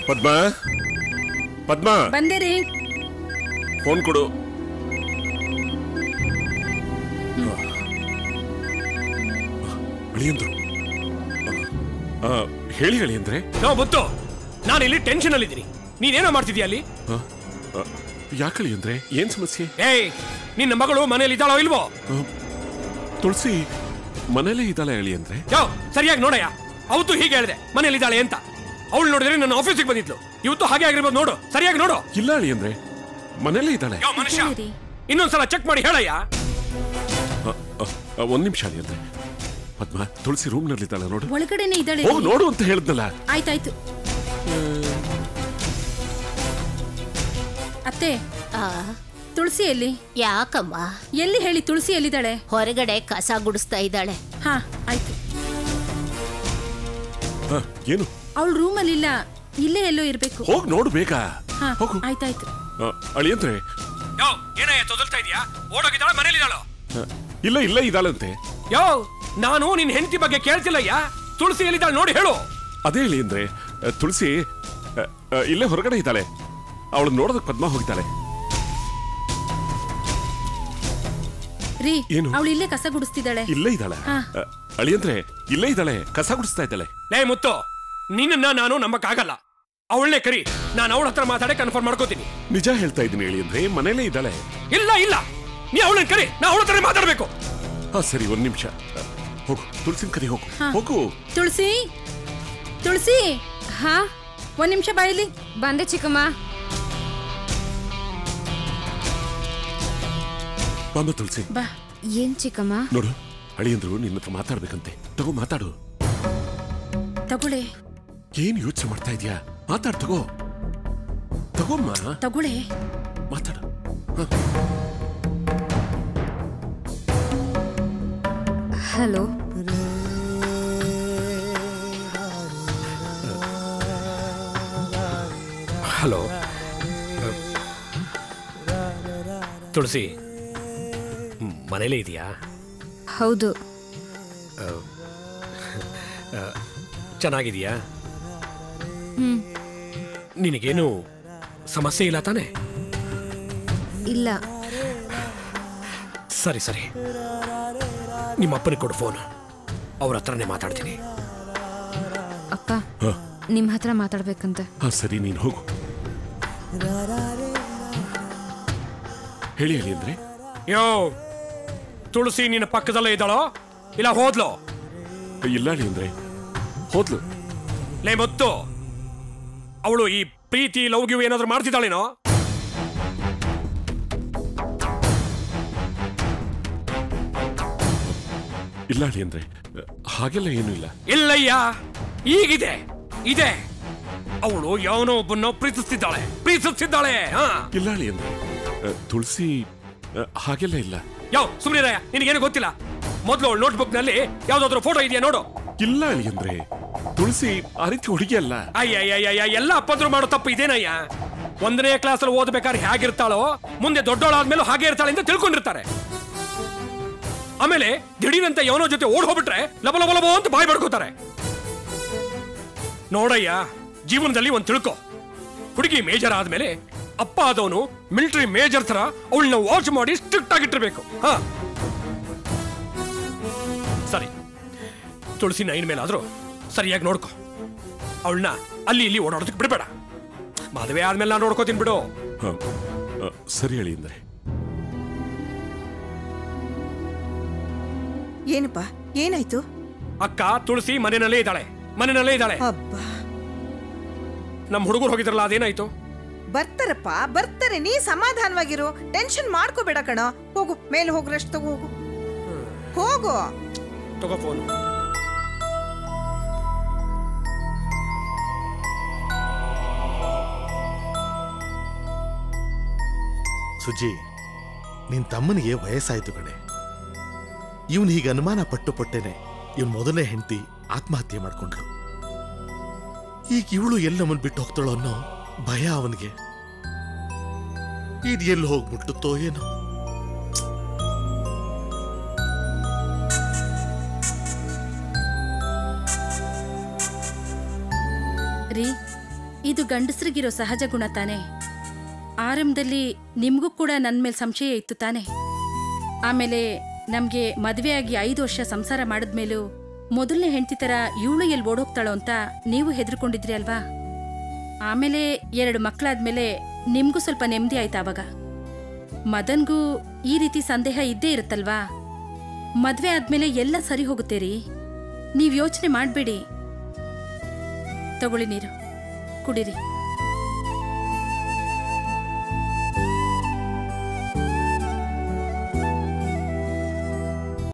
ಪದ್ಮ ಪದ್ಮ ಬಂದೆ ರೀ ಫೋನ್ ಕೊಡು ಅಳಿಯಂದ್ರು ಆ, ಹೇಳಿ ಅಳಿಯಂದ್ರೆ ನಾವು ಗೊತ್ತು ನಾನು ಇಲ್ಲಿ ಟೆನ್ಷನ್ ಅಲ್ಲಿ ಇದ್ದೀನಿ ನೀನೇನೋ ಮಾಡ್ತಿದ್ಯಾ ಅಲ್ಲಿ ಯಾಕೆ ಅಳಿಯಂದ್ರೆ ಏನ್ ಸಮಸ್ಯೆ ಏಯ್ ನಿನ್ನ ಮಗಳು ಮನೇಲಿ ಇದ್ದಾಳೋ ಇಲ್ವೋ ತುಳಸಿ ಮನೇಲೇ ಇದ್ದಾಳೆ ಅಳಿಯಂದ್ರೆ ಯೋ ಸರಿಯಾಗಿ ನೋಡಯ್ಯ ಅವತ್ತು ಹೀಗೆ ಹೇಳಿದೆ ಮನೇಲಿ ಇದ್ದಾಳೆ ಅಂತ ಅವಳು ನೋಡಿದ್ರೆ ನನ್ನ ಆಫೀಸಿಗೆ ಬಂದಿದ್ಲು ಇವತ್ತು ಹಾಗೆ ಆಗಿರ್ಬೋದು ನೋಡು ಸರಿಯಾಗಿ ನೋಡು ಇಲ್ಲ ಅಳಿಯಂದ್ರೆ ಮನೇಲೇ ಇದ್ದಾಳೆ ಯೋ ಮನುಷ್ಯ ಇನ್ನೊಂದ್ಸಲ ಚೆಕ್ ಮಾಡಿ ಹೇಳಯ್ಯ ಆ, ಆ, ಆ, ಒಂದ್ ನಿಮಿಷ ಅಳಿಯಂದ್ರೆ ಪದ್ಮ ತುಳಸಿ ರೂಮ್ ನಲ್ಲಿದ್ದಾಳೆ ನೋಡು ಒಳಗಡೆನೆ ಇದ್ದಾಳೆ ಹೋಗ್ ನೋಡು ಅಂತ ಹೇಳಿದ್ನಲ್ಲ ಆಯ್ತಾಯ್ತು ಅತ್ತೆ ತುಳಸಿ ಎಲ್ಲಿ ಯಾಕಮ್ಮ ಎಲ್ಲಿ ಹೇಳಿ ತುಳಸಿ ಎಲ್ಲಿದ್ದಾಳೆ ಹೊರಗಡೆ ಕಸ ಗುಡಿಸ್ತಾ ಇದ್ದಾಳೆ ಹಾ ಆಯ್ತು ಆ, ಏನು ಅವಳು ರೂಮಲ್ಲಿ ಇಲ್ಲ ಇಲ್ಲೇ ಎಲ್ಲೋ ಇರ್ಬೇಕು ಹೋಗ್ ನೋಡು ಬೇಗ ಹಾ ಹೋಗು ಆಯ್ತಾಯ್ತು ಆ, ಅಳಿಯಂದ್ರೆ ಯೋ ಏನಯ್ಯ ತೊದಲ್ತಾ ಇದೀಯಾ ಓಡೋಗಿದ್ದಾಳ ಮನೇಲಿ ಇದ್ದಾಳೋ ಆ, ಇಲ್ಲ ಇಲ್ಲ ಇದ್ದಾಳಂತೆ ಯೋ ನಾನು ನಿನ್ ಹೆಂಡತಿ ಬಗ್ಗೆ ಕೇಳ್ತಿಲ್ಲಯ್ಯ ತುಳಸಿ ಎಲ್ಲಿದ್ದಾಳೆ ನೋಡಿ ಹೇಳು ಅದೇ ಹೇಳಿ ಅಂದ್ರೆ ಆ, ತುಳಸಿ ಆ, ಆ, ಇಲ್ಲೇ ಹೊರಗಡೆ ಇದ್ದಾಳೆ ಅವಳು ನೋಡೋದಕ್ಕೆ ಪದ್ಮ ಹೋಗಿದ್ದಾಳೆ ರೀ ಏನು? ಅವಳು ಇಲ್ಲೇ ಕಸ ಗುಡಿಸ್ತಿದ್ದಾಳೆ ಇಲ್ಲೇ ಇದ್ದಾಳೆ ಹಾ. ಆ, ಅಳಿಯಂದ್ರೆ ಇಲ್ಲೇ ಇದ್ದಾಳೆ ಕಸ ಗುಡಿಸ್ತಾ ಇದ್ದಾಳೆ ಲೇ ಮುತ್ತು ನಿನ್ನ ನಾನು ನಂಬಕ್ಕಾಗಲ್ಲ ಅವಳನ್ನೇ ಕರಿ ನಾನು ಅವಳ ಹತ್ರ ಮಾತಾಡಿ ಕನ್ಫರ್ಮ್ ಮಾಡ್ಕೋತೀನಿ ನಿಜ ಹೇಳ್ತಾ ಇದ್ದೀನಿ ಹೇಳಿ ಅಂದ್ರೆ ಮನೇಲೇ ಇದ್ದಾಳೆ ಇಲ್ಲ ಇಲ್ಲ ನೀ ಅವಳನ್ನ ಕರಿ ನಾ ಅವಳ ಹತ್ರ ಮಾತಾಡ್ಬೇಕು ಹಾ ಸರಿ ಒಂದ್ ನಿಮಿಷ ಆ, ಹೋಗು ತುಳಸಿನ ಕರಿ ಹೋಗು ಹಾ. ಹೋಗು ತುಳಸಿ ತುಳಸಿ ಹಾ ಒಂದ್ ನಿಮಿಷ ಬಾಯಿಲಿ ಬಂದೆ ಚಿಕ್ಕಮ್ಮ ಬಾಮ ತುಳಸಿ ಬಾ ಏನ್ ಚಿಕ್ಕಮ್ಮ ನೋಡು ಅಳಿಯಂದ್ರು ನಿನ್ನ ಹತ್ರ ಮಾತಾಡ್ಬೇಕಂತೆ ತಗೋ ಮಾತಾಡು ತಗೊಳೆ ಏನ್ ಯೋಚನೆ ಮಾಡ್ತಾ ಇದೀಯಾ ಮಾತಾಡ್ ತಗೋ ತಗೋಮ್ಮ ತಗೊಳೆ ಮಾತಾಡು ಹಲೋ ಹಲೋ ತುಳಸಿ ಮನೇಲೇ ಇದೆಯಾ ಹೌದು ಚೆನ್ನಾಗಿದೆಯಾ ಹ್ಮ್ ನಿನಗೇನು ಸಮಸ್ಯೆ ಇಲ್ಲ ತಾನೆ ಇಲ್ಲ ಸರಿ ಸರಿ ನಿಮ್ಮ ಅಪ್ಪನಿಗೆ ಕೊಡು ಫೋನ್ ಅವ್ರ ಹತ್ರನೇ ಮಾತಾಡ್ತೀನಿ ಅಪ್ಪ ಹಾ. ನಿಮ್ ಹತ್ರ ಮಾತಾಡ್ಬೇಕಂತೆ ಹಾ ಸರಿ ನೀನ್ ಹೋಗು ಹೇಳಿ ಹೇಳಿ ಅಂದ್ರೆ ಯೋ ತುಳಸಿ ನಿನ್ನ ಪಕ್ಕದಲ್ಲೇ ಇದ್ದಾಳೋ ಇಲ್ಲ ಹೋದ್ಲೋ ಇಲ್ಲ ಹೇಳಿ ಅಂದ್ರೆ ಹೋದ್ಲು ಲೇ ಮುತ್ತು ಅವಳು ಈ ಪ್ರೀತಿ ಲವ್ಗಿವ್ ಏನಾದ್ರೂ ಮಾಡ್ತಿದ್ದಾಳೇನೋ ಇಲ್ಲ ಹೇಳಿ ಅಂದ್ರೆ ಹಾಗೆಲ್ಲ ಏನೂ ಇಲ್ಲ ಇಲ್ಲಯ್ಯ ಈಗಿದೆ ಇದೆ ಅವಳು ಯಾವನೋ ಒಬ್ಬನ್ನ ಪ್ರೀತಿಸ್ತಿದ್ದಾಳೆ ಪ್ರೀತಿಸ್ತಿದ್ದಾಳೆ ಹಾ ಇಲ್ಲ ಹೇಳಿ ಅಂದ್ರೆ ಆ, ತುಳಸಿ ಆ, ಹಾಗೆಲ್ಲ ಇಲ್ಲ ಯಾವ ಸುಮ್ನಿರಯ್ಯ ನಿನಗೇನು ಗೊತ್ತಿಲ್ಲ ಮೊದಲು ಅವಳು ನೋಟ್ಬುಕ್ ನಲ್ಲಿ ಯಾವ್ದಾದ್ರು ಫೋಟೋ ಇದೆಯಾ ನೋಡು ಇಲ್ಲ ಹೇಳಿ ಅಂದ್ರೆ ತುಳಸಿ ಆ ರೀತಿ ಹುಡುಗಿ ಅಲ್ಲ ಅಯ್ಯಯ್ಯಯ್ಯ ಎಲ್ಲ ಅಪ್ಪಂದ್ರು ಮಾಡೋ ತಪ್ಪು ಇದೇನಯ್ಯ ಒಂದನೇ ಕ್ಲಾಸಲ್ಲಿ ಓದ್ಬೇಕಾದ್ರೆ ಹೇಗಿರ್ತಾಳೋ ಮುಂದೆ ದೊಡ್ಡವಳಾದ್ಮೇಲೂ ಹಾಗೆ ಇರ್ತಾಳೆ ಅಂತ ತಿಳ್ಕೊಂಡಿರ್ತಾರೆ ಆಮೇಲೆ ದಿಢೀರಂತಯವನೋ ಜೊತೆ ಓಡ್ ಹೋಗ್ಬಿಟ್ರೆ ಲಬ ಲಬ ಲಬೋ ಅಂತ ಬಾಯ್ ಬಡ್ಕೋತಾರೆ ನೋಡಯ್ಯ ಜೀವನದಲ್ಲಿ ಒಂದ್ ತಿಳ್ಕೊ ಹುಡುಗಿ ಮೇಜರ್ ಆದ್ಮೇಲೆ ಅಪ್ಪ ಆದವನು ಮಿಲಿಟರಿ ಮೇಜರ್ ತರ ಅವಳನ್ನ ವಾಚ್ ಮಾಡಿ ಸ್ಟ್ರಿಕ್ಟ್ ಆಗಿಟ್ಟಿರ್ಬೇಕು ಹಾ ಸರಿ ತುಳಸಿ ನೈನ್ ಮೇಲಾದ್ರೂ ಸರಿಯಾಗಿ ನೋಡ್ಕೊ ಅವಳನ್ನ ಅಲ್ಲಿ ಇಲ್ಲಿ ಓಡಾಡೋದಕ್ಕೆ ಬಿಡಬೇಡ ಮದುವೆ ಆದ್ಮೇಲೆ ನಾನು ನೋಡ್ಕೋತೀನಿ ಬಿಡು ಹ, ಆ, ಸರಿ ಹೇಳಿ ಅಂದ್ರೆ ಏನಪ್ಪ ಏನಾಯ್ತು ಅಕ್ಕ ತುಳಸಿ ಮನೆಯಲ್ಲೇ ಇದ್ದಾಳೆ ಮನೆಯಲ್ಲೇ ಇದ್ದಾಳೆ ಅಬ್ಬಾ ನಮ್ಮ ಹುಡುಗರು ಹೋಗಿದ್ರಲ್ಲ ಅದೇನಾಯ್ತು ಬರ್ತಾರಪ್ಪ ಬರ್ತಾರೆ ನೀ ಸಮಾಧಾನವಾಗಿರು ಟೆನ್ಷನ್ ಮಾಡ್ಕೋಬೇಡ ಕಣ ಹೋಗು ಮೇಲೆ ಹೋಗು ರೆಸ್ಟ್ ತಗೋ ಹೋಗು ಹೋಗು ತಗೋ ಫೋನ್ ಸುಜ್ಜಿ ನಿನ್ ತಮ್ಮನಿಗೆ ವಯಸ್ಸಾಯ್ತು ಕಣೆ ಇವನ್ ಹೀಗೆ ಅನುಮಾನ ಪಟ್ಟು ಪಟ್ಟೇನೆ ಇವನ್ ಮೊದಲನೇ ಹೆಂಡತಿ ಆತ್ಮಹತ್ಯೆ ಮಾಡ್ಕೊಂಡ್ಲು ಈಗ ಇವಳು ಎಲ್ಲ ನಮ್ಮನ್ ಬಿಟ್ಟು ಹೋಗ್ತಾಳೋ ಅನ್ನೋ ಭಯ ಅವನಿಗೆ ಇದು ಎಲ್ಲಿ ಹೋಗಿ ಮುಟ್ಟುತ್ತೋ ಏನೋ ರೀ ಇದು ಗಂಡಸ್ರಿಗಿರೋ ಸಹಜ ಗುಣ ತಾನೆ ಆರಂಭದಲ್ಲಿ ನಿಮಗೂ ಕೂಡ ನನ್ನ ಮೇಲೆ ಸಂಶಯ ಇತ್ತು ತಾನೆ ಆಮೇಲೆ ನಮಗೆ ಮದುವೆಯಾಗಿ ಐದು ವರ್ಷ ಸಂಸಾರ ಮಾಡಿದ್ಮೇಲೂ ಮೊದಲನೇ ಹೆಂಡತಿ ಥರ ಇವಳು ಎಲ್ಲಿ ಓಡೋಗ್ತಾಳೋ ಅಂತ ನೀವು ಹೆದರ್ಕೊಂಡಿದ್ರಿ ಅಲ್ವಾ ಆಮೇಲೆ ಎರಡು ಮಕ್ಕಳಾದ್ಮೇಲೆ ನಿಮ್ಗೂ ಸ್ವಲ್ಪ ನೆಮ್ಮದಿ ಆಯ್ತು ಆವಾಗ ಮದನ್ಗೂ ಈ ರೀತಿ ಸಂದೇಹ ಇದ್ದೇ ಇರುತ್ತಲ್ವಾ ಮದ್ವೆ ಆದ್ಮೇಲೆ ಎಲ್ಲ ಸರಿ ಹೋಗುತ್ತೆ ರೀ ನೀವ್ ಯೋಚನೆ ಮಾಡಬೇಡಿ ತಗೊಳ್ಳಿ ನೀರು ಕುಡೀರಿ